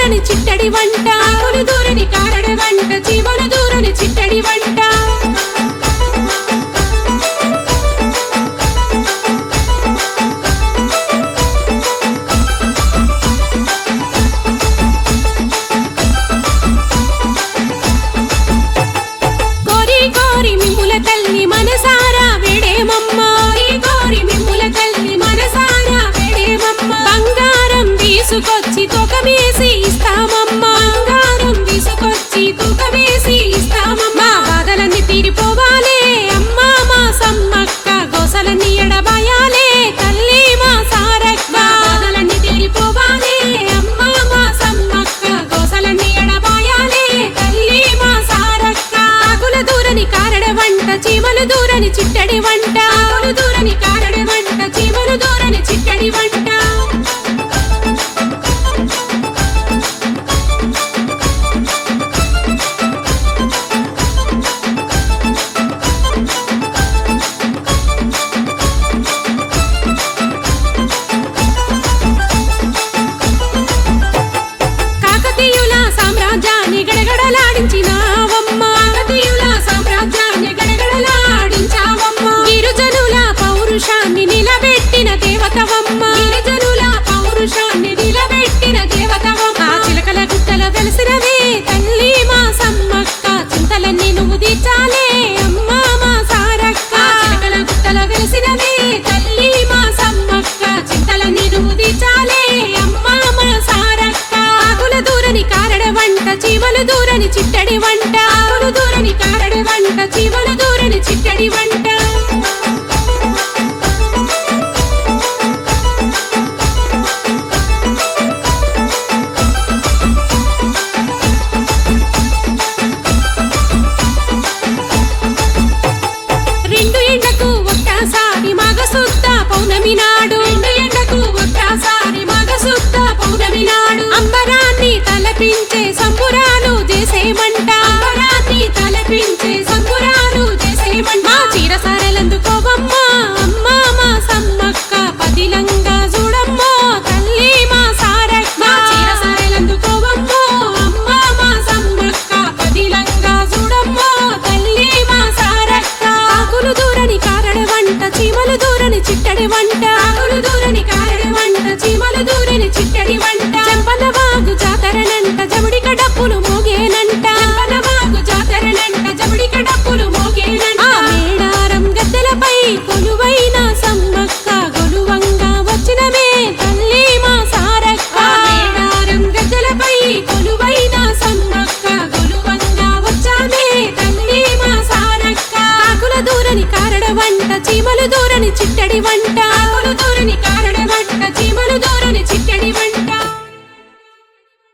దూరని చిట్టడి వంట ఆకులు దూరని కారడ వంట చీమలు దూరని చిట్టడి వంట కోరి కోరి మిమ్ముల తల్లి మనసారా వేడేమమ్మ కోరి కోరి మిమ్ముల తల్లి మనసారా వేడేమమ్మ బంగారం తీసుకొచ్చి తొకమేసి ఇస్తామమ్మ బంగారం తీసుకొచ్చి తొకమేసి ఇస్తామమ్మ బాధలన్నీ తీరిపోవాలే అమ్మా మా సమ్మక్క గోసలన్నీ ఎడబాయాలే తల్లి మా సారక్క బాధలన్నీ తీరిపోవాలే అమ్మా మా సమ్మక్క గోసలన్నీ ఎడబాయాలే తల్లి మా సారక్క ఆకుల దూరని కారడ వంట చీమలు దూరని చిట్టడి వంట ఆకులు దూరని కారడ వంట చీమలు దూరని చిట్టడి వంట కాకతీయుల సామ్రాజ్యాన్ని గడగడలాడించినావమ్మ కాకతీయుల సామ్రాజ్యాన్ని గడగడలాడించావమ్మ గిరిజనుల పౌరుషాన్ని నిలబెట్టిన దేవతవమ్మ గిరిజనుల పౌరుషాన్ని నిలబెట్టిన దేవతవమ్మ ఆ చిలకల గుట్టల వెలసినవే తల్లి మా సమ్మక్క చింతలన్నీ నువ్వు తీర్చాలే అమ్మా మా సారక్క ఆ చిలకల గుట్టల వెలసినవే తల్లి మా సమ్మక్క చింతలన్నీ నువ్వు తీర్చాలే అమ్మా మా సారక్క ఆకుల దూరని కారడ వంట చీమలు దూరని చిట్టడి వంట ఆకులు దూరని కారడ వంట చీమలు దూరని చిట్టడి వంట రెండు ఎండకు ఒక్కసారి మగసుద్ద పౌర్ణమి నాడు రెండు ఎండకు ఒక్కసారి మగసుద్ద పౌర్ణమి నాడు అంబరాన్ని తలపించే సంబురాలు చేసేమంట అంబరాన్ని తలపించే సంబురాలు చేసేమంట మా చీర సారెలందుకోవమ్మా అమ్మా మా సమ్మక్క పదిలంగా చూడమ్మో తల్లి మా సారక్క మా చీర సారెలందుకోవమ్మో అమ్మా మా సమ్మక్క పదిలంగా చూడమ్మో తల్లి మా సారక్క ఆకులు దూరని కారడ వంట చీమలు దూరని చిట్టడి వంట ఆకులు దూరని కారడ వంట చీమలు దూరని చిట్టడి వంట చెంపన వాగు జాతరనంట జముడిక డప్పులు మోగేనంట చెంపన వాగు జాతరనంట జముడిక డప్పులు మోగేనంట ఆ మేడారం గద్దెలపై కొలువైన సమ్మక్క గొలువంగా వచ్చినమే తల్లి మా సారక్క ఆ మేడారం గద్దెలపై కొలువైన సమ్మక్క గొలువంగా వచ్చామే తల్లి మా సారక్క ఆకుల దూరని కారడ వంట చీమలు దూరని చిట్టడి వంట ఆకులు దూరని